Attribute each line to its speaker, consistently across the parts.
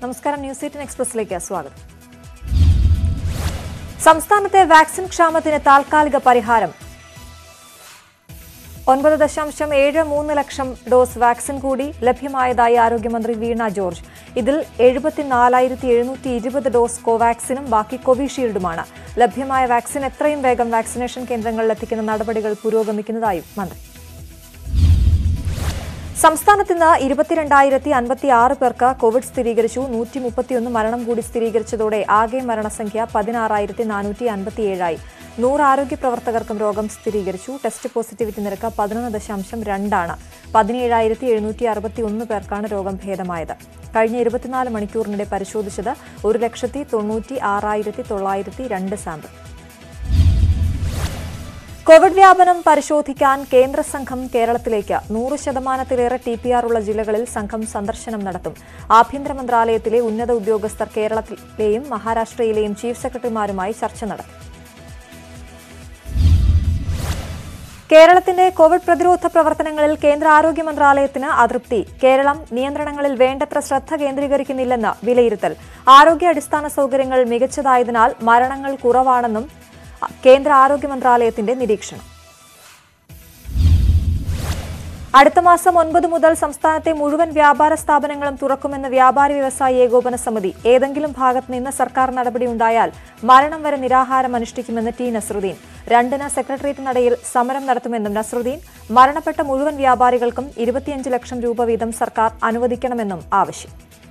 Speaker 1: നമസ്കാരം news eighteen എക്സ്പ്രസിലേക്ക് സ്വാഗതം സംസ്ഥാനത്തെ വാക്സിൻ ക്ഷാമത്തിന് താൽക്കാലിക പരിഹാരം ഒൻപത് ദശാംശം ഏഴ് മൂന്ന് ലക്ഷം ഡോസ് വാക്സിൻ കൂടി ലഭ്യമായതായി ആരോഗ്യമന്ത്രി വീണ ജോർജ് ഇതിൽ എഴുപത്തിനാലായിരത്തി എഴുന്നൂറ്റി ഇരുപത് ഡോസ് കോവാക്സിനും ബാക്കി കോവിഷീൽഡുമാണ് ലഭ്യമായ വാക്സിൻ എത്രയും വേഗം വാക്സിനേഷൻ കേന്ദ്രങ്ങളിൽ എത്തിക്കുന്ന നടപടികൾ പുരോഗമിക്കുന്നതായും മന്ത്രി സംസ്ഥാനത്ത് ഇന്ന് ഇരുപത്തിരണ്ടായിരത്തി അൻപത്തി ആറ് പേർക്ക് കോവിഡ് സ്ഥിരീകരിച്ചു നൂറ്റി മുപ്പത്തിയൊന്ന് മരണം കൂടി സ്ഥിരീകരിച്ചതോടെ ആകെ മരണസംഖ്യ പതിനാറായിരത്തി നാനൂറ്റി അൻപത്തിയേഴായി നൂറ് ആരോഗ്യ പ്രവർത്തകർക്കും രോഗം സ്ഥിരീകരിച്ചു ടെസ്റ്റ് പോസിറ്റിവിറ്റി നിരക്ക് പതിനൊന്ന് ദശാംശം രണ്ടാണ് പതിനേഴായിരത്തി എഴുന്നൂറ്റി അറുപത്തി ഒന്ന് പേർക്കാണ് രോഗം ഭേദമായത് കഴിഞ്ഞ ഇരുപത്തിനാല് മണിക്കൂറിനിടെ പരിശോധിച്ചത് ഒരു ലക്ഷത്തി തൊണ്ണൂറ്റി ആറായിരത്തി തൊള്ളായിരത്തി രണ്ട് സാമ്പിൾ കോവിഡ് വ്യാപനം പരിശോധിക്കാൻ കേന്ദ്ര സംഘം കേരളത്തിലേക്ക് നൂറ് ശതമാനത്തിലേറെ ടി പി ആർ ഉള്ള ജില്ലകളിൽ സംഘം സന്ദർശനം നടത്തും ആഭ്യന്തര മന്ത്രാലയത്തിലെ ഉന്നത ഉദ്യോഗസ്ഥർ കേരളത്തിലെയും മഹാരാഷ്ട്രയിലെയും ചീഫ് സെക്രട്ടറിമാരുമായി ചർച്ച നടത്തും കേരളത്തിന്റെ കോവിഡ് പ്രതിരോധ പ്രവർത്തനങ്ങളിൽ കേന്ദ്ര ആരോഗ്യ മന്ത്രാലയത്തിന് അതൃപ്തി കേരളം നിയന്ത്രണങ്ങളിൽ വേണ്ടത്ര ശ്രദ്ധ കേന്ദ്രീകരിക്കുന്നില്ലെന്ന് വിലയിരുത്തൽ ആരോഗ്യ അടിസ്ഥാന സൗകര്യങ്ങൾ മികച്ചതായതിനാൽ മരണങ്ങൾ കുറവാണെന്നും കേന്ദ്ര ആരോഗ്യ മന്ത്രാലയത്തിന്റെ നിരീക്ഷണം അടുത്ത മാസം ഒൻപത് മുതൽ സംസ്ഥാനത്തെ മുഴുവൻ വ്യാപാര സ്ഥാപനങ്ങളും തുറക്കുമെന്ന് വ്യാപാരി വ്യവസായി ഏകോപന സമിതി ഏതെങ്കിലും ഭാഗത്ത് നിന്ന് സർക്കാർ നടപടിയുണ്ടായാൽ മരണം വരെ നിരാഹാരം അനുഷ്ഠിക്കുമെന്ന് ടി നസറുദ്ദീൻ രണ്ടിന് സെക്രട്ടേറിയറ്റ് നടയിൽ സമരം നടത്തുമെന്നും നസറുദ്ദീൻ മരണപ്പെട്ട മുഴുവൻ വ്യാപാരികൾക്കും ഇരുപത്തിയഞ്ച് ലക്ഷം രൂപ വീതം സർക്കാർ അനുവദിക്കണമെന്നും ആവശ്യം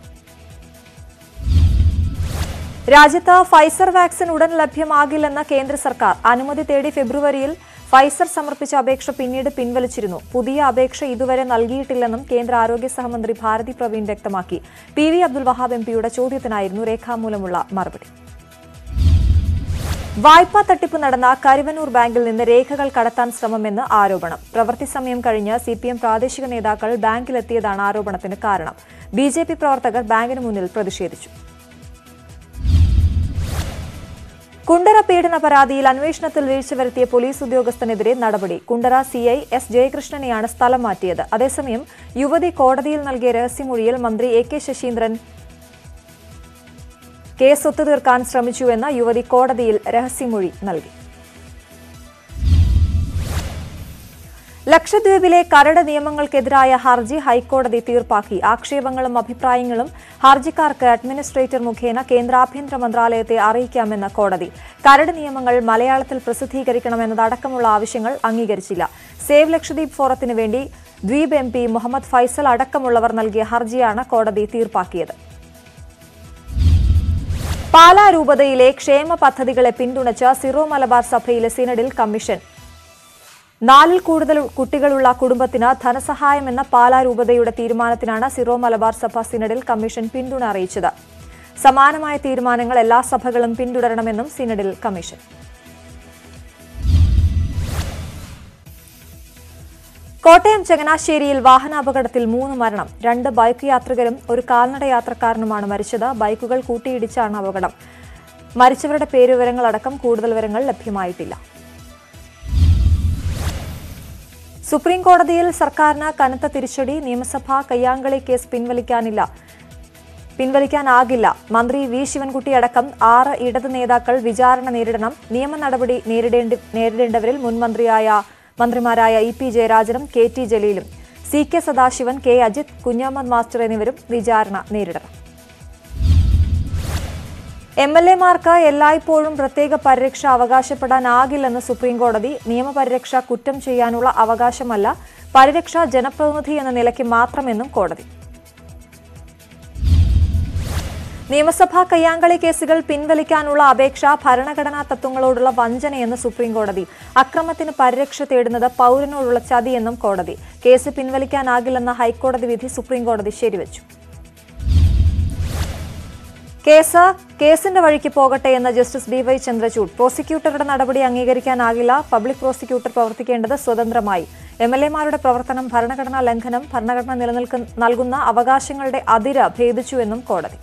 Speaker 1: രാജ്യത്ത് ഫൈസർ വാക്സിൻ ഉടൻ ലഭ്യമാകില്ലെന്ന കേന്ദ്ര സർക്കാർ അനുമതി തേടി ഫെബ്രുവരിയിൽ ഫൈസർ സമർപ്പിച്ച അപേക്ഷ പിന്നീട് പിൻവലിച്ചിരുന്നു പുതിയ അപേക്ഷ ഇതുവരെ നൽകിയിട്ടില്ലെന്നും കേന്ദ്ര ആരോഗ്യ സഹമന്ത്രി ഭാരതി പ്രവീൺ വ്യക്തമാക്കി P V Abdul Wahab M പിയുടെ ചോദ്യത്തിനായിരുന്നു രേഖാമൂലമുള്ള മറുപടി വായ്പാ തട്ടിപ്പ് നടന്ന കരുവന്നൂർ ബാങ്കിൽ നിന്ന് രേഖകൾ കടത്താൻ ശ്രമമെന്ന് ആരോപണം പ്രവൃത്തി സമയം കഴിഞ്ഞ് സി പി എം പ്രാദേശിക നേതാക്കൾ ബാങ്കിലെത്തിയതാണ് ആരോപണത്തിന് കാരണം ബി ജെ പി പ്രവർത്തകർ ബാങ്കിന് മുന്നിൽ പ്രതിഷേധിച്ചു കുണ്ടറ പീഡന പരാതിയിൽ അന്വേഷണത്തിൽ വീഴ്ച വരുത്തിയ പോലീസ് ഉദ്യോഗസ്ഥനെതിരെ നടപടി കുണ്ടറ സിഐ എസ് ജയകൃഷ്ണനെയാണ് സ്ഥലം മാറ്റിയത് അതേസമയം യുവതി കോടതിയിൽ നൽകിയ രഹസ്യമൊഴിയിൽ മന്ത്രി എ കെ ശശീന്ദ്രൻ കേസ് ഒത്തുതീർക്കാൻ ശ്രമിച്ചുവെന്ന് യുവതി കോടതിയിൽ രഹസ്യമൊഴി നൽകി ലക്ഷദ്വീപിലെ കരട് നിയമങ്ങൾക്കെതിരായ ഹർജി ഹൈക്കോടതി തീർപ്പാക്കി ആക്ഷേപങ്ങളും അഭിപ്രായങ്ങളും ഹർജിക്കാർക്ക് അഡ്മിനിസ്ട്രേറ്റർ മുഖേന കേന്ദ്ര ആഭ്യന്തര മന്ത്രാലയത്തെ അറിയിക്കാമെന്ന് കോടതി കരട് നിയമങ്ങൾ മലയാളത്തിൽ പ്രസിദ്ധീകരിക്കണമെന്നതടക്കമുള്ള ആവശ്യങ്ങൾ അംഗീകരിച്ചില്ല സേവ് ലക്ഷദ്വീപ് ഫോറത്തിന് വേണ്ടി ദ്വീപ് എം പി മുഹമ്മദ് ഫൈസൽ അടക്കമുള്ളവർ നൽകിയ ഹർജിയാണ് കോടതി തീർപ്പാക്കിയത് പാലാ രൂപതയിലെ ക്ഷേമ പദ്ധതികളെ പിന്തുണച്ച സിറോ മലബാർ സഭയിലെ സിനഡിൽ കമ്മീഷൻ നാലിൽ കൂടുതൽ കുട്ടികളുള്ള കുടുംബത്തിന് ധനസഹായം എന്ന പാലാ രൂപതയുടെ തീരുമാനത്തിനാണ് സിറോ മലബാർ സഭ സിനഡിൽ കമ്മീഷൻ പിന്തുണ അറിയിച്ചത് സമാനമായ തീരുമാനങ്ങൾ എല്ലാ സഭകളും പിന്തുടരണമെന്നും സിനഡിൽ കമ്മീഷൻ കോട്ടയം ചങ്ങനാശ്ശേരിയിൽ വാഹനാപകടത്തിൽ മൂന്ന് മരണം രണ്ട് ബൈക്ക് യാത്രികരും ഒരു കാൽനട യാത്രക്കാരനുമാണ് മരിച്ചത് ബൈക്കുകൾ കൂട്ടിയിടിച്ചാണ് അപകടം മരിച്ചവരുടെ പേരുവിവരങ്ങളടക്കം കൂടുതൽ വിവരങ്ങൾ ലഭ്യമായിട്ടില്ല സുപ്രീം കോടതിയിൽ സർക്കാരിന് കനത്ത തിരിച്ചടി നിയമസഭാ കയ്യാങ്കളി കേസ് പിൻവലിക്കാനില്ല പിൻവലിക്കാനാകില്ല മന്ത്രി വി ശിവൻകുട്ടി അടക്കം ആറ് ഇടത് നേതാക്കൾ വിചാരണ നേരിടണം നിയമ നടപടി നേരിടേണ്ടി നേരിടേണ്ടവരിൽ മുൻ മന്ത്രിയായ മന്ത്രിമാരായ ഇ പി ജയരാജനും കെ ടി ജലീലും C K Sadasivan K Ajith Kunhammad master എന്നിവരും വിചാരണ നേരിടണം എം എൽ എമാർക്ക് എല്ലായ്പ്പോഴും പ്രത്യേക പരിരക്ഷ അവകാശപ്പെടാനാകില്ലെന്ന് സുപ്രീംകോടതി നിയമപരിരക്ഷ കുറ്റം ചെയ്യാനുള്ള അവകാശമല്ല പരിരക്ഷ ജനപ്രതിനിധി എന്ന നിലയ്ക്ക് മാത്രമെന്നും കോടതി നിയമസഭാ കയ്യാങ്കളി കേസുകൾ പിൻവലിക്കാനുള്ള അപേക്ഷ ഭരണഘടനാ തത്വങ്ങളോടുള്ള വഞ്ചനയെന്ന് സുപ്രീംകോടതി അക്രമത്തിന് പരിരക്ഷ തേടുന്നത് പൗരനോടുള്ള ചതിയെന്നും കോടതി കേസ് പിൻവലിക്കാനാകില്ലെന്ന ഹൈക്കോടതി വിധി സുപ്രീംകോടതി ശരിവച്ചു കേസ് കേസിന്റെ വഴിക്ക് പോകട്ടെ എന്ന ജസ്റ്റിസ് ഡി വൈ ചന്ദ്രചൂഡ് പ്രോസിക്യൂട്ടറുടെ നടപടി അംഗീകരിക്കാനാകില്ല പബ്ലിക് പ്രോസിക്യൂട്ടർ പ്രവർത്തിക്കേണ്ടത് സ്വതന്ത്രമായി എം എൽ എമാരുടെ പ്രവർത്തനം ഭരണഘടനാ ലംഘനം ഭരണഘടന നിലനിൽക്കുന്ന നൽകുന്ന അവകാശങ്ങളുടെ അതിര് ഭേദിച്ചുവെന്നും കോടതി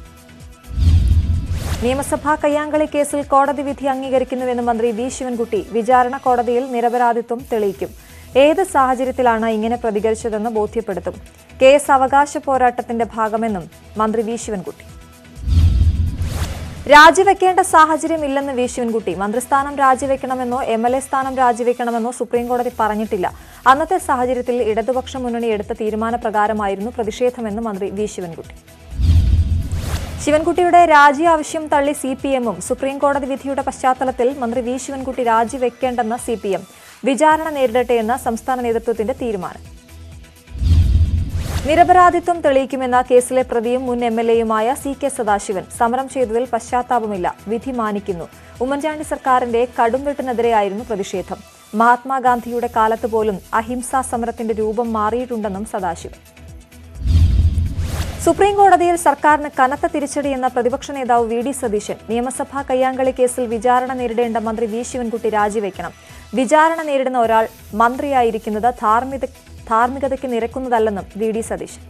Speaker 1: നിയമസഭാ കയ്യാങ്കളി കേസിൽ കോടതി വിധി അംഗീകരിക്കുന്നുവെന്ന് മന്ത്രി വി ശിവൻകുട്ടി വിചാരണ കോടതിയിൽ നിരപരാധിത്വം തെളിയിക്കും ഏത് സാഹചര്യത്തിലാണ് ഇങ്ങനെ പ്രതികരിച്ചതെന്ന് ബോധ്യപ്പെടുത്തും കേസ് അവകാശ പോരാട്ടത്തിന്റെ ഭാഗമെന്നും മന്ത്രി വി ശിവൻകുട്ടി രാജിവെക്കേണ്ട സാഹചര്യമില്ലെന്ന് വി ശിവൻകുട്ടി മന്ത്രിസ്ഥാനം രാജിവെക്കണമെന്നോ എം എൽ എ സ്ഥാനം രാജിവെക്കണമെന്നോ സുപ്രീംകോടതി പറഞ്ഞിട്ടില്ല അന്നത്തെ സാഹചര്യത്തിൽ ഇടതുപക്ഷ മുന്നണി എടുത്ത തീരുമാനപ്രകാരമായിരുന്നു പ്രതിഷേധമെന്ന് മന്ത്രി വി ശിവൻകുട്ടി ശിവൻകുട്ടിയുടെ രാജി ആവശ്യം തള്ളി സി പി എമ്മും സുപ്രീംകോടതി വിധിയുടെ പശ്ചാത്തലത്തിൽ മന്ത്രി വി ശിവൻകുട്ടി രാജിവെക്കേണ്ടെന്ന് സി പി എം വിചാരണ നേരിടട്ടെ എന്ന സംസ്ഥാന നേതൃത്വത്തിന്റെ തീരുമാനം നിരപരാധിത്വം തെളിയിക്കുമെന്ന കേസിലെ പ്രതിയും മുൻ എം എൽ എയുമായ സി കെ സദാശിവൻ സമരം ചെയ്തതിൽ പശ്ചാത്താപമില്ല വിധി മാനിക്കുന്നു ഉമ്മൻചാണ്ടി സർക്കാരിന്റെ കടുംവെട്ടിനെതിരെയായിരുന്നു പ്രതിഷേധം മഹാത്മാഗാന്ധിയുടെ കാലത്ത് പോലും അഹിംസാ സമരത്തിന്റെ രൂപം മാറിയിട്ടുണ്ടെന്നും സദാശിവൻ സുപ്രീം കോടതിയിൽ സർക്കാരിന് കനത്ത തിരിച്ചടിയെന്ന പ്രതിപക്ഷ നേതാവ് വി ഡി സതീശൻ നിയമസഭാ കയ്യാങ്കളി കേസിൽ വിചാരണ നേരിടേണ്ട മന്ത്രി വി ശിവൻകുട്ടി രാജിവെക്കണം വിചാരണ നേരിടുന്ന ഒരാൾ മന്ത്രിയായിരിക്കുന്നത് ധാർമ്മിക ധാർമ്മികതയ്ക്ക് നിരക്കുന്നതല്ലെന്നും വി ഡി സതീശൻ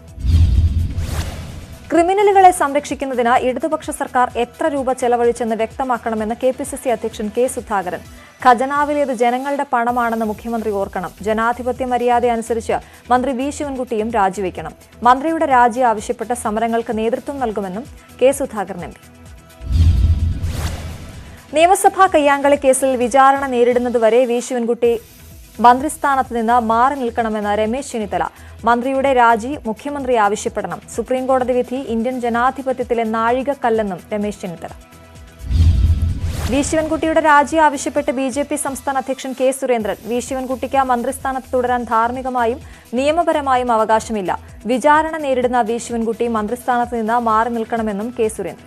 Speaker 1: ക്രിമിനലുകളെ സംരക്ഷിക്കുന്നതിന് ഇടതുപക്ഷ സർക്കാർ എത്ര രൂപ ചെലവഴിച്ചെന്ന് വ്യക്തമാക്കണമെന്ന് കെ പി സി സി അധ്യക്ഷൻ കെ സുധാകരൻ ഖജനാവിലേത് ജനങ്ങളുടെ പണമാണെന്ന് മുഖ്യമന്ത്രി ഓർക്കണം ജനാധിപത്യ മര്യാദ അനുസരിച്ച് മന്ത്രി വി ശിവൻകുട്ടിയും രാജിവെക്കണം മന്ത്രിയുടെ രാജി ആവശ്യപ്പെട്ട സമരങ്ങൾക്ക് നേതൃത്വം നൽകുമെന്നും കെ സുധാകരൻ എം പി നിയമസഭാ കയ്യാങ്കളി കേസിൽ വിചാരണ നേരിടുന്നതുവരെ വി ശിവൻകുട്ടി മന്ത്രിസ്ഥാനത്ത് നിന്ന് മാറി നിൽക്കണമെന്ന് രമേശ് ചെന്നിത്തല മന്ത്രിയുടെ രാജി മുഖ്യമന്ത്രി ആവശ്യപ്പെടണം സുപ്രീംകോടതി വിധി ഇന്ത്യൻ ജനാധിപത്യത്തിലെ നാഴികക്കല്ലെന്നും രമേശ് ചെന്നിത്തല വി ശിവൻകുട്ടിയുടെ രാജി ആവശ്യപ്പെട്ട് ബി ജെ പി സംസ്ഥാന അധ്യക്ഷൻ കെ സുരേന്ദ്രൻ വി ശിവൻകുട്ടിക്ക് മന്ത്രിസ്ഥാനത്ത് തുടരാൻ ധാർമ്മികമായും നിയമപരമായും അവകാശമില്ല വിചാരണ നേരിടുന്ന വി ശിവൻകുട്ടി മന്ത്രിസ്ഥാനത്ത് നിന്ന് മാറി നിൽക്കണമെന്നും കെ സുരേന്ദ്രൻ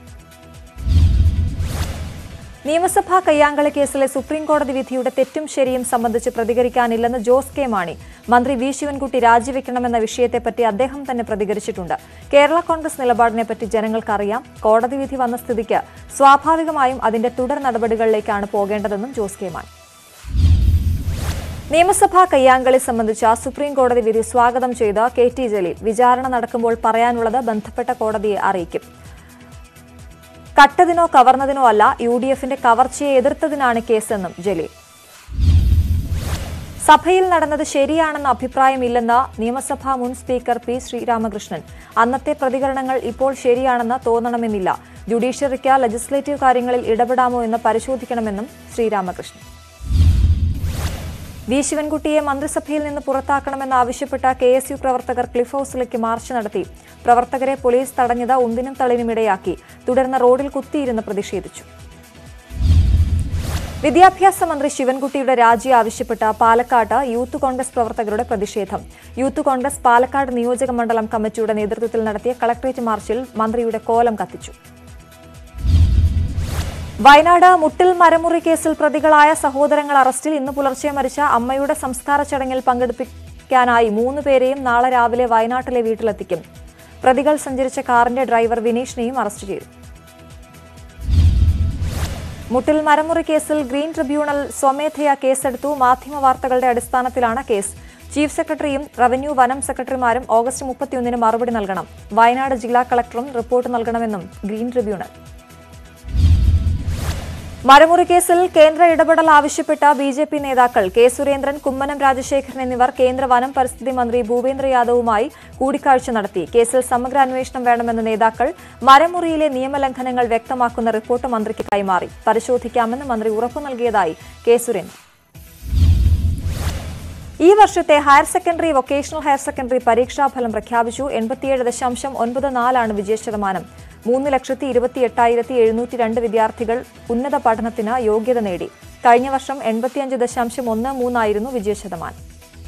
Speaker 1: നിയമസഭാ കയ്യാങ്കളി കേസിലെ സുപ്രീം കോടതി വിധിയുടെ തെറ്റും ശരിയും സംബന്ധിച്ച് പ്രതികരിക്കാനില്ലെന്ന് ജോസ് കെ മാണി മന്ത്രി വി ശിവൻകുട്ടി രാജിവെക്കണമെന്ന വിഷയത്തെപ്പറ്റി അദ്ദേഹം തന്നെ പ്രതികരിച്ചിട്ടുണ്ട് കേരള കോൺഗ്രസ് നിലപാടിനെപ്പറ്റി ജനങ്ങൾക്കറിയാം കോടതി വിധി വന്ന സ്ഥിതിക്ക് സ്വാഭാവികമായും അതിന്റെ തുടർ നടപടികളിലേക്കാണ് പോകേണ്ടതെന്നും ജോസ് കെ മാണി നിയമസഭാ കയ്യാങ്കളി സംബന്ധിച്ച സുപ്രീം കോടതി വിധി സ്വാഗതം ചെയ്ത കെ ടി ജലീൽ വിചാരണ നടക്കുമ്പോൾ പറയാനുള്ളത് ബന്ധപ്പെട്ട കോടതിയെ അറിയിക്കും കട്ടതിനോ കവർന്നതിനോ അല്ല യു ഡി എഫിന്റെ കവർച്ചയെ എതിർത്തതിനാണ് കേസെന്നും ജലീൽ സഭയിൽ നടന്നത് ശരിയാണെന്ന അഭിപ്രായമില്ലെന്ന നിയമസഭാ മുൻ സ്പീക്കർ പി ശ്രീരാമകൃഷ്ണൻ അന്നത്തെ പ്രതികരണങ്ങൾ ഇപ്പോൾ ശരിയാണെന്ന് തോന്നണമെന്നില്ല ജുഡീഷ്യറിക്ക് ലെജിസ്ലേറ്റീവ് കാര്യങ്ങളിൽ ഇടപെടാമോ എന്ന് പരിശോധിക്കണമെന്നും ശ്രീരാമകൃഷ്ണൻ വി ശിവൻകുട്ടിയെ മന്ത്രിസഭയിൽ നിന്ന് പുറത്താക്കണമെന്നാവശ്യപ്പെട്ട കെ എസ് യു പ്രവർത്തകർ ക്ലിഫ് ഹൌസിലേക്ക് മാർച്ച് നടത്തി പ്രവർത്തകരെ പോലീസ് തടഞ്ഞത് ഉന്തിനും തള്ളിനും ഇടയാക്കി തുടർന്ന് റോഡിൽ കുത്തിയിരുന്ന് പ്രതിഷേധിച്ചു വിദ്യാഭ്യാസ മന്ത്രി ശിവൻകുട്ടിയുടെ രാജി ആവശ്യപ്പെട്ട പാലക്കാട്ട് യൂത്ത് കോൺഗ്രസ് പ്രവർത്തകരുടെ പ്രതിഷേധം യൂത്ത് കോൺഗ്രസ് പാലക്കാട് നിയോജക മണ്ഡലം കമ്മിറ്റിയുടെ നേതൃത്വത്തിൽ നടത്തിയ കളക്ടറേറ്റ് മാർച്ചിൽ മന്ത്രിയുടെ കോലം കത്തിച്ചു വയനാട് മുട്ടിൽ മരമുറി കേസിൽ പ്രതികളായ സഹോദരങ്ങൾ അറസ്റ്റിൽ ഇന്ന് പുലർച്ചെ മരിച്ച അമ്മയുടെ സംസ്കാര ചടങ്ങിൽ പങ്കെടുപ്പിക്കാനായി മൂന്ന് പേരെയും നാളെ രാവിലെ വയനാട്ടിലെ വീട്ടിലെത്തിക്കും പ്രതികൾ സഞ്ചരിച്ച കാറിന്റെ ഡ്രൈവർ വിനീഷിനെയും അറസ്റ്റ് ചെയ്തു മുട്ടിൽ മരമുറി കേസിൽ ഗ്രീൻ ട്രിബ്യൂണൽ സ്വമേധയാ കേസെടുത്തു മാധ്യമ വാർത്തകളുടെ അടിസ്ഥാനത്തിലാണ് കേസ് ചീഫ് സെക്രട്ടറിയും റവന്യൂ വനം സെക്രട്ടറിമാരും ഓഗസ്റ്റ് മുപ്പത്തിയൊന്നിന് മറുപടി നൽകണം വയനാട് ജില്ലാ കളക്ടറും റിപ്പോർട്ട് നൽകണമെന്നും ഗ്രീൻ ട്രിബ്യൂണൽ മരമുറി കേസിൽ കേന്ദ്ര ഇടപെടൽ ആവശ്യപ്പെട്ട ബി ജെ പി നേതാക്കൾ കെ സുരേന്ദ്രൻ കുമ്മനം രാജശേഖരൻ എന്നിവർ കേന്ദ്ര വനം പരിസ്ഥിതി മന്ത്രി ഭൂപേന്ദ്ര യാദവുമായി കൂടിക്കാഴ്ച നടത്തി കേസിൽ സമഗ്ര അന്വേഷണം വേണമെന്ന നേതാക്കൾ മരമുറിയിലെ നിയമലംഘനങ്ങൾ വ്യക്തമാക്കുന്ന റിപ്പോർട്ട് മന്ത്രിക്ക് കൈമാറി പരിശോധിക്കാമെന്ന് മന്ത്രി ഉറപ്പു നൽകിയതായി കെ സുരേന്ദ്രൻ ഈ വർഷത്തെ higher secondary vocational higher secondary പരീക്ഷാഫലം പ്രഖ്യാപിച്ചു എൺപത്തിയേഴ് ദശാംശം ഒൻപത് നാലാണ് വിജയശതമാനം മൂന്ന് ലക്ഷത്തി ഇരുപത്തി എട്ടായിരത്തി എഴുന്നൂറ്റി രണ്ട് വിദ്യാർത്ഥികൾ ഉന്നത പഠനത്തിന് യോഗ്യത നേടി കഴിഞ്ഞ വർഷം എൺപത്തിയഞ്ച് ദശാംശം ഒന്ന് മൂന്നായിരുന്നു വിജയശതമാനം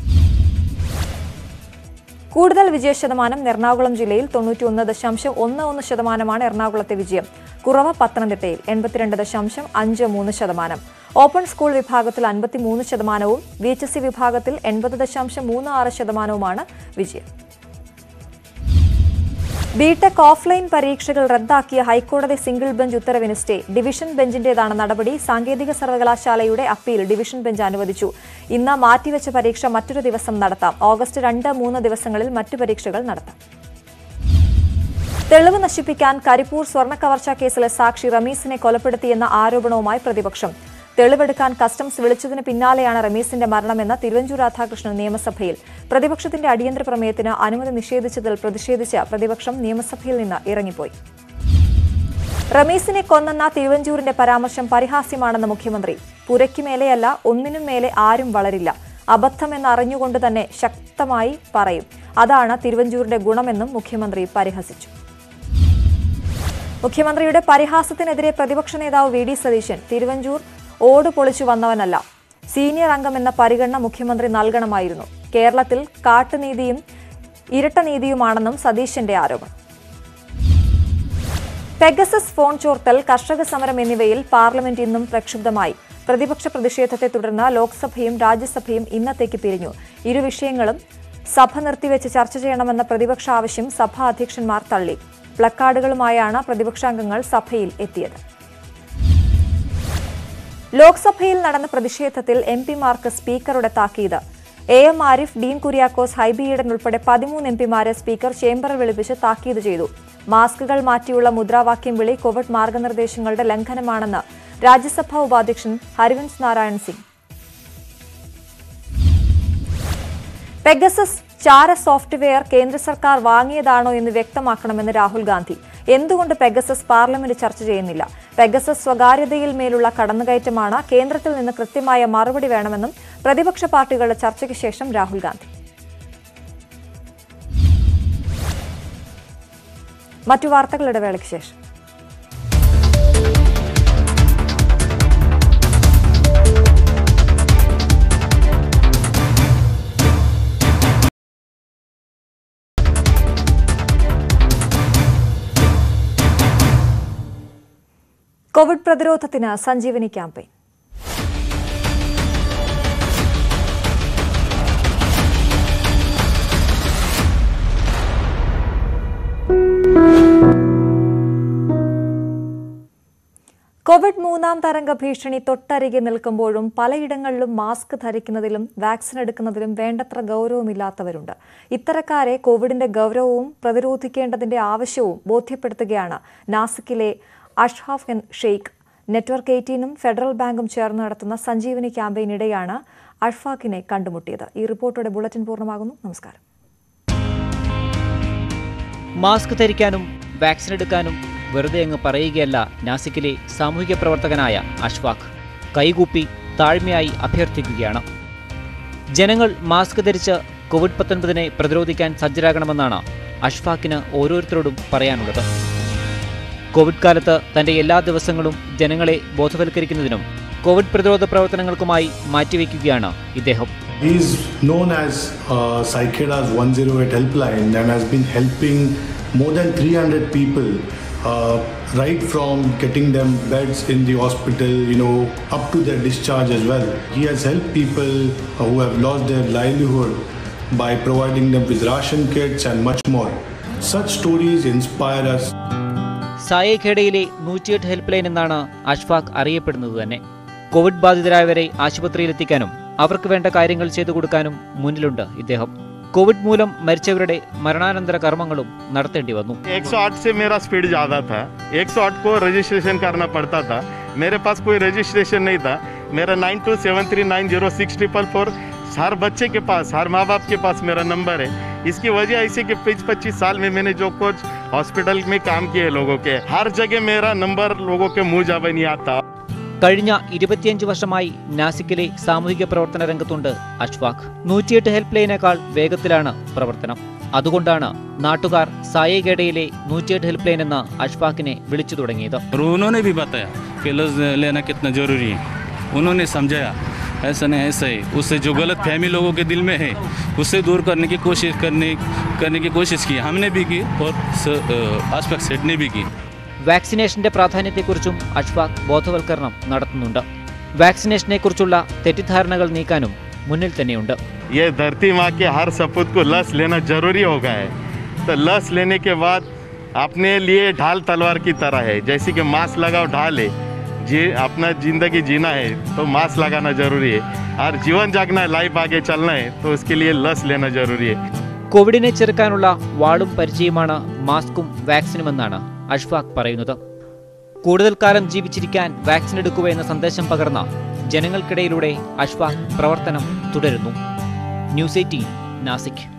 Speaker 1: കൂടുതൽ വിജയശതമാനം എറണാകുളം ജില്ലയിൽ തൊണ്ണൂറ്റിയൊന്ന് ദശാംശം ഒന്ന് ഒന്ന് ശതമാനമാണ് എറണാകുളത്തെ വിജയം കുറവ് പത്തനംതിട്ടയിൽ എൺപത്തിരണ്ട് ദശാംശം അഞ്ച് മൂന്ന് ശതമാനം ഓപ്പൺ സ്കൂൾ വിഭാഗത്തിൽ അൻപത്തിമൂന്ന് ശതമാനവും വി എച്ച് എസ് സി വിഭാഗത്തിൽ എൺപത് ദശാംശം മൂന്ന് ആറ് ശതമാനവുമാണ് വിജയം ബിടെക് ഓഫ്ലൈൻ പരീക്ഷകൾ റദ്ദാക്കിയ ഹൈക്കോടതി സിംഗിൾ ബെഞ്ച് ഉത്തരവിന് സ്റ്റേ ഡിവിഷൻ ബെഞ്ചിന്റേതാണ് നടപടി സാങ്കേതിക സർവകലാശാലയുടെ അപ്പീൽ ഡിവിഷൻ ബെഞ്ച് അനുവദിച്ചു ഇന്ന് മാറ്റിവെച്ച പരീക്ഷ മറ്റൊരു ദിവസം നടത്താം ഓഗസ്റ്റ് രണ്ട് മൂന്ന് ദിവസങ്ങളിൽ മറ്റു പരീക്ഷകൾ നടത്താം തെളിവ് നശിപ്പിക്കാൻ കരിപ്പൂർ സ്വർണ്ണ കവർച്ചാ കേസിലെ സാക്ഷി റമീസിനെ കൊലപ്പെടുത്തിയെന്ന ആരോപണവുമായി പ്രതിപക്ഷം തെളിവെടുക്കാൻ കസ്റ്റംസ് വിളിച്ചതിന് പിന്നാലെയാണ് റമീസിന്റെ മരണമെന്ന തിരുവഞ്ചൂർ രാധാകൃഷ്ണൻ നിയമസഭയിൽ പ്രതിപക്ഷത്തിന്റെ അടിയന്തര പ്രമേയത്തിന് അനുമതി നിഷേധിച്ചതിൽ പ്രതിഷേധിച്ച് പ്രതിപക്ഷം നിയമസഭയിൽ നിന്ന് ഇറങ്ങിപ്പോയി റമീസിനെ കൊന്നെന്ന തിരുവഞ്ചൂരിന്റെ പരാമർശം പരിഹാസ്യമാണെന്ന് മുഖ്യമന്ത്രി പുരയ്ക്ക് മേലെയല്ല ഒന്നിനും മേലെ ആരും വളരില്ല അബദ്ധമെന്ന് അറിഞ്ഞുകൊണ്ട് തന്നെ ശക്തമായി പറയും അതാണ് തിരുവഞ്ചൂരിന്റെ ഗുണമെന്നും മുഖ്യമന്ത്രി പരിഹസിച്ചു മുഖ്യമന്ത്രിയുടെ പരിഹാസത്തിനെതിരെ പ്രതിപക്ഷ നേതാവ് വി ഡി സതീശൻ തിരുവഞ്ചൂർ ഓട് പൊളിച്ചു വന്നവനല്ല സീനിയർ അംഗമെന്ന പരിഗണന മുഖ്യമന്ത്രി നൽകണമായിരുന്നു കേരളത്തിൽ കാട്ടുനീതിയും ഇരട്ട നീതിയുമാണെന്നും സതീശന്റെ ആരോപണം പെഗസസ് ഫോൺ ചോർത്തൽ കർഷക സമരം എന്നിവയിൽ പാർലമെന്റ് ഇന്നും പ്രക്ഷുബ്ധമായി പ്രതിപക്ഷ പ്രതിഷേധത്തെ തുടർന്ന് ലോക്സഭയും രാജ്യസഭയും ഇന്നത്തേക്ക് പിരിഞ്ഞു ഇരു വിഷയങ്ങളും സഭ നിർത്തിവെച്ച് ചർച്ച ചെയ്യണമെന്ന പ്രതിപക്ഷ ആവശ്യം സഭാ അധ്യക്ഷന്മാർ തള്ളി പ്ലക്കാർഡുകളുമായാണ് പ്രതിപക്ഷാംഗങ്ങൾ സഭയിൽ എത്തിയത് ലോക്സഭയിൽ നടന്ന പ്രതിഷേധത്തിൽ എം പിമാർക്ക് സ്പീക്കറുടെ താക്കീത് എ എം ആരിഫ് ഡീൻ കുര്യാക്കോസ് ഹൈബി ഈഡൻ ഉൾപ്പെടെ പതിമൂന്ന് എം പിമാരെ സ്പീക്കർ ചേംബറിൽ വിളിപ്പിച്ച് താക്കീത് ചെയ്തു മാസ്കുകൾ മാറ്റിയുള്ള മുദ്രാവാക്യം വിളി കോവിഡ് മാർഗനിർദ്ദേശങ്ങളുടെ ലംഘനമാണെന്ന് രാജ്യസഭാ ഉപാധ്യക്ഷൻ ഹരിവൻസ് നാരായൺ സിംഗ് പെഗസസ് ചാര സോഫ്റ്റ്വെയർ കേന്ദ്ര സർക്കാർ വാങ്ങിയതാണോ എന്ന് വ്യക്തമാക്കണമെന്ന് രാഹുൽ ഗാന്ധി എന്തുകൊണ്ട് പെഗസസ് പാർലമെന്റ് ചർച്ച ചെയ്യുന്നില്ല പെഗസസ് സ്വകാര്യതയിൽ മേലുള്ള കടന്നുകയറ്റമാണ് കേന്ദ്രത്തിൽ നിന്ന് കൃത്യമായ മറുപടി വേണമെന്നും പ്രതിപക്ഷ പാർട്ടികളുടെ ചർച്ചയ്ക്ക് ശേഷം രാഹുൽ ഗാന്ധി മറ്റു വാർത്തകളുടെ വേളയ്ക്ക് ശേഷം കോവിഡ് പ്രതിരോധത്തിന് സഞ്ജീവനി ക്യാമ്പയിൻ കോവിഡ് മൂന്നാം തരംഗ ഭീഷണി തൊട്ടരികെ നിൽക്കുമ്പോഴും പലയിടങ്ങളിലും മാസ്ക് ധരിക്കുന്നതിലും വാക്സിൻ എടുക്കുന്നതിലും വേണ്ടത്ര ഗൗരവമില്ലാത്തവരുണ്ട് ഇത്തരക്കാരെ കോവിഡിന്റെ ഗൗരവവും പ്രതിരോധിക്കേണ്ടതിന്റെ ആവശ്യവും ബോധ്യപ്പെടുത്തുകയാണ് നാസിക്കിലെ അഷ്ഹാഫ് എൻ ഷെയ്ഖ് നെറ്റ്വർക്ക് എയ്റ്റീനും ഫെഡറൽ ബാങ്കും ചേർന്ന് നടത്തുന്ന സഞ്ജീവനി ക്യാമ്പയിനിടെയാണ് അഷ്ഫാഖിനെ കണ്ടുമുട്ടിയത് ഈ റിപ്പോർട്ടോടെ ബുള്ളറ്റിൻ പൂർണ്ണമാകുന്നു നമസ്കാരം
Speaker 2: മാസ്ക് ധരിക്കാനും വാക്സിൻ എടുക്കാനും വെറുതെ അങ്ങ് പറയുകയല്ല നാസിക്കിലെ സാമൂഹിക പ്രവർത്തകനായ അഷ്ഫാഖ് കൈകൂപ്പി താഴ്മയായി അഭ്യർത്ഥിക്കുകയാണ് ജനങ്ങൾ മാസ്ക് ധരിച്ച് കോവിഡ് പത്തൊൻപതിനെ പ്രതിരോധിക്കാൻ സജ്ജരാകണമെന്നാണ് അഷ്ഫാഖിന് ഓരോരുത്തരോടും പറയാനുള്ളത് കോവിഡ് കാലത്ത് തന്റെ എല്ലാ ദിവസങ്ങളും ജനങ്ങളെ ബോധവൽക്കരിക്കുന്നതിനും കോവിഡ് പ്രതിരോധ പ്രവർത്തനങ്ങൾക്കുമായി മാറ്റിവെക്കുകയാണ് ഇദ്ദേഹം
Speaker 3: He is known as uh, Psycheda's 108 helpline and has been helping more than 300 people uh, right from getting them beds in the hospital, you know, up to their discharge as well. He has helped people who have lost their livelihood by providing them with ration kits and much more. Such stories inspire us.
Speaker 2: സായേഖേഡയിലെ നൂറ്റിയെട്ട് help line എന്നാണ് അഷ്ഫാഖ് അറിയപ്പെടുന്നത് തന്നെ Covid ബാധിതരായവരെ ആശുപത്രിയിലെത്തിക്കാനും അവർക്ക് വേണ്ട കാര്യങ്ങൾ ചെയ്തു കൊടുക്കാനും മുന്നിലുണ്ട് ഇദ്ദേഹം കോവിഡ് മൂലം മരിച്ചവരുടെ മരണാനന്തര കർമ്മങ്ങളും നടത്തേണ്ടി വന്നു
Speaker 4: 108 से मेरा स्पीड ज़्यादा था 108 को रजिस्ट्रेशन करना पड़ता था मेरे पास कोई रजिस्ट्रेशन नहीं था मेरा nine two seven three nine zero six triple four हर बच्चे के पास हर माँ बाप के पास मेरा नंबर है इसकी वजह ऐसी कि बीस पच्चीस साल में मैंने जो कुछ हॉस्पिटल में काम किए लोगों के हर जगह मेरा नंबर लोगों के मुंह जावे नहीं आता
Speaker 2: കഴിഞ്ഞ ഇരുപത്തിയഞ്ച് വർഷമായി നാസിക്കിലെ സാമൂഹിക പ്രവർത്തന രംഗത്തുണ്ട് അഷ്ഫാഖ് നൂറ്റിയെട്ട് ഹെൽപ്പ് ലൈനേക്കാൾ വേഗത്തിലാണ് പ്രവർത്തനം അതുകൊണ്ടാണ് നാട്ടുകാർ സായേഗേഡയിലെ നൂറ്റിയെട്ട് ഹെൽപ്പ് ലൈൻ എന്ന അഷ്ഫാഖിനെ വിളിച്ചു തുടങ്ങിയത്
Speaker 5: और उन्होंने भी बताया कि लफ्ज़ लेना कितना ज़रूरी है उन्होंने समझाया ऐसा नहीं ऐसा है उससे जो गलत फहमी लोगों के दिल में है उससे दूर करने की कोशिश करने करने की कोशिश की हमने भी की और आसपास सेठ ने भी की
Speaker 2: വാക്സിനേഷന്റെ പ്രാധാന്യത്തെക്കുറിച്ചും അഷ്ഫാഖ് ബോധവൽക്കരണം നടത്തുന്നുണ്ട് വാക്സിനേഷനെക്കുറിച്ചുള്ള തെറ്റിദ്ധാരണകൾ നീക്കാനും മുന്നിൽ തന്നെയുണ്ട്
Speaker 4: ये धरती माँ के हर सपूत को लस लेना जरूरी हो गया है तो लस लेने के बाद अपने लिए ढाल तलवार की तरह है जैसे कि मास्क लगाओ ढाल है जी अपना जिंदगी जीना है तो मास्क लगाना जरूरी है और जीवन जागना है लाइफ आगे चलना है तो उसके लिए लस लेना जरूरी है
Speaker 2: കോവിഡിനെ ചെറുക്കാനുള്ള വാളും പരിചയമാണ് മാസ്കും വാക്സിനുമെന്നാണ് അഷ്ഫാഖ് പറയുന്നത് കൂടുതൽ കാലം ജീവിച്ചിരിക്കാൻ വാക്സിൻ എടുക്കുക എന്ന സന്ദേശം പകർന്ന ജനങ്ങൾക്കിടയിലൂടെ അഷ്ഫാഖ് പ്രവർത്തനം തുടരുന്നു ന്യൂസ് എയ്റ്റീൻ നാസിക്